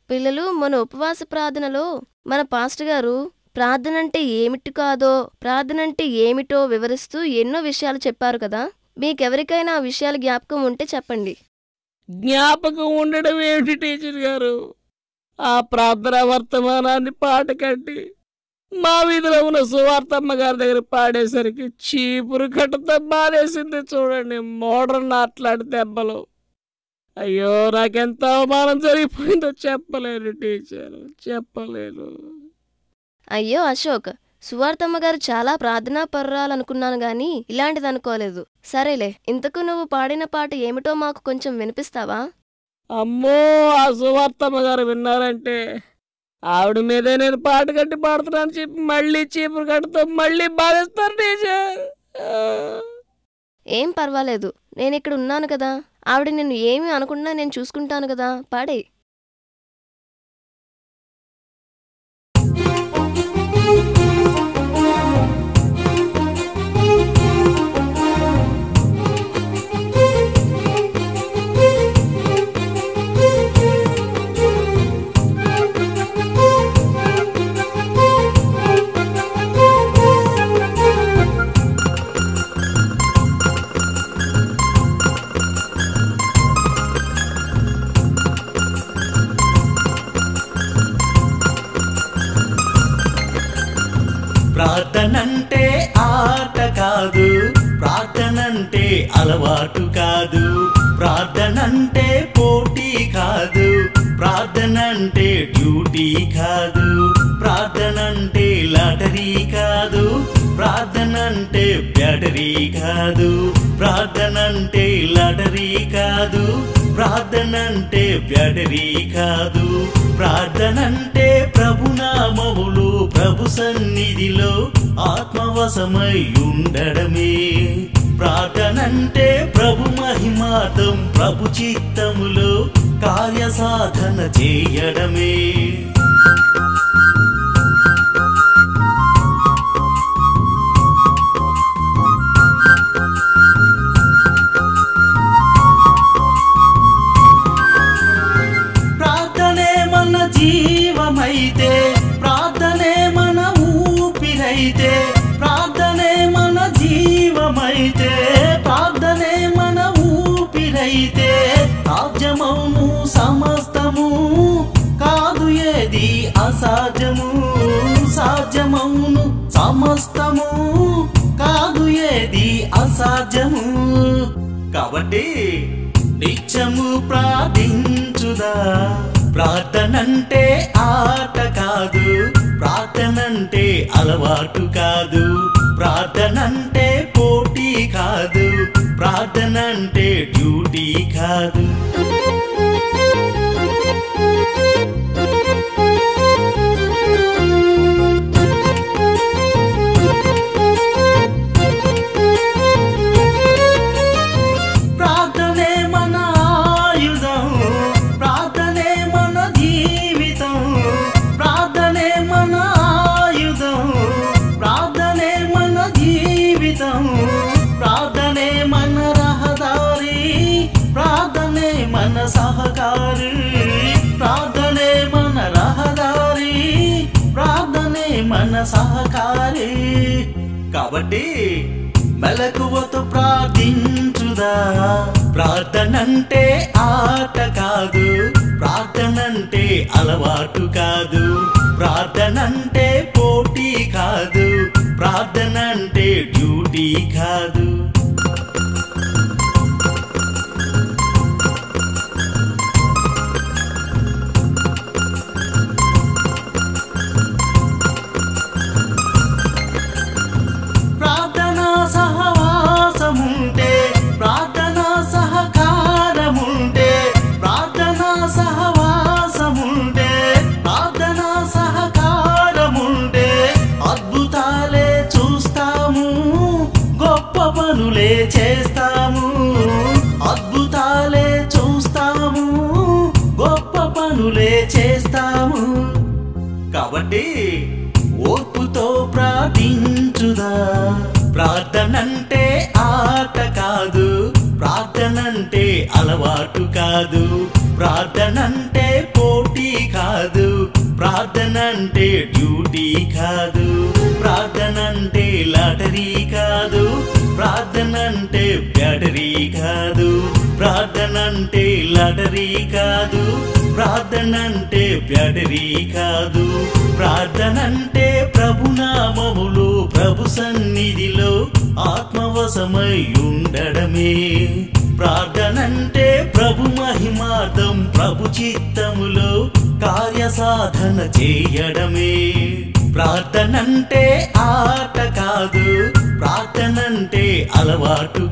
పిల్లలు మన ఉపవాస ప్రార్థనలో మన పాస్టర్ గారు ప్రార్థన అంటే ఏమిటి కాదో ప్రార్థన అంటే ఏమిటో వివరిస్తూ ఎన్నో విషయాలు చెప్పారు కదా మీకెవరికైనా ఆ విషయాలు జ్ఞాపకం ఉంటే చెప్పండి జ్ఞాపకం ఉండడం ఏమిటి టీచర్ గారు ఆ ప్రార్థనా వర్తమానాన్ని పాట కట్టి మా వీధిలో ఉన్న సువార్తమ్మ గారి దగ్గర పాడేసరికి చీపురు కట్టతో బాధేసింది చూడండి మోడర్న్ ఆటలాడి దెబ్బలు అయ్యో నాకెంత అవమానం జరిగిపోయిందో చెప్పలేను టీచర్ చెప్పలేను అయ్యో అశోక్ సువార్తమ్మ గారు చాలా ప్రార్థనా పర్రాలనుకున్నాను గాని ఇలాంటిది అనుకోలేదు సరేలే ఇంతకు నువ్వు పాడిన పాట ఏమిటో మాకు కొంచెం వినిపిస్తావా అమ్మో ఆ సువార్తమ్మ గారు విన్నారంటే ఆవిడ మీదే నేను పాట కట్టి పాడుతున్నాను చెప్పి మళ్ళీ చీపురు కట్టుతో మళ్ళీ బాధేస్తారు టీచర్ ఆ. ఏం పర్వాలేదు నేను ఇక్కడ ఉన్నాను కదా ఆవిడ నిన్ను ఏమీ అనకుండా నేను చూసుకుంటాను కదా పాడే ప్రార్థనంటే ఆట కాదు ప్రార్థనంటే అలవాటు కాదు ప్రార్థనంటే పోటీ కాదు ప్రార్థనంటే డ్యూటీ కాదు ప్రార్థనంటే లాటరీ కాదు ప్రార్థనంటే బ్యాటరీ కాదు ప్రార్థనంటే లాటరీ కాదు ప్రార్థనంటే బ్యాటరీ కాదు ప్రార్థనంటే ప్రభునామములు ప్రభు సన్నిధిలో ఆత్మవశమై ఉండడమే ప్రార్థనంటే ప్రభు మహిమాతం ప్రభు చిత్తములో కార్య సాధన చేయడమే ప్రార్థనే మన జీవమైతే ప్రార్థనే మన ఊపిరైతే ప్రార్థనే మన జీవమైతే ప్రార్థనే మన ఊపిరైతే సాధ్యమౌను సమస్తము కాదు ఏది అసాధ్యము సాధ్యమౌను సమస్తము కాదు ఏది అసాధ్యము కాబట్టి నిత్యము ప్రార్థించుదా ప్రార్థనంటే ఆట కాదు ప్రార్థనంటే అలవాటు కాదు ప్రార్థనంటే పోటీ కాదు ప్రార్థనంటే డ్యూటీ కాదు ప్రార్థనే మన ఆయుధం ప్రార్థనే మన జీవితం ప్రార్థనే మన ఆయుధం ప్రార్థనే మన జీవితం ప్రార్థనే మన రహదారి ప్రార్థనే మన సహకారి ప్రార్థనే మన రహదారి ప్రార్థనే మన సహకారి కాబట్టి మెలకువతో ప్రార్థించుదా ప్రార్థనంటే ఆట కాదు ప్రార్థనంటే అలవాటు కాదు ప్రార్థనంటే పోటీ కాదు ప్రార్థనంటే డ్యూటీ కాదు ప్రార్థనా సహవాసముంటే ప్రార్థనా సహకారముంటే ప్రార్థనా సహవాసముంటే ప్రార్థనా సహకారముంటే అద్భుతాలే చూస్తాము గొప్ప పనులే చేస్తాము అద్భుతాలే చూస్తాము గొప్ప పనులే చేస్తాము కాబట్టి ఓర్పుతో ప్రార్థించుదా ప్రార్థనంటే ఆట కాదు ప్రార్థనంటే అలవాటు కాదు ప్రార్థనంటే పోటీ కాదు కాదు ప్రార్థన అంటే డ్యూటీ కాదు ప్రార్థన అంటే లాటరీ కాదు ప్రార్థన అంటే బ్యాటరీ కాదు ప్రార్థన అంటే లాటరీ కాదు ప్రార్థన అంటే బ్యాటరీ కాదు ప్రార్థన అంటే ప్రభునామములు ప్రభు సన్నిధిలో ఆత్మవశమై ఉండడమే ప్రార్థనంటే ప్రభు మహిమార్థం ప్రభు చిత్తములో కార్య సాధన చేయడమే ప్రార్థనంటే ఆట కాదు ప్రార్థనంటే అలవాటు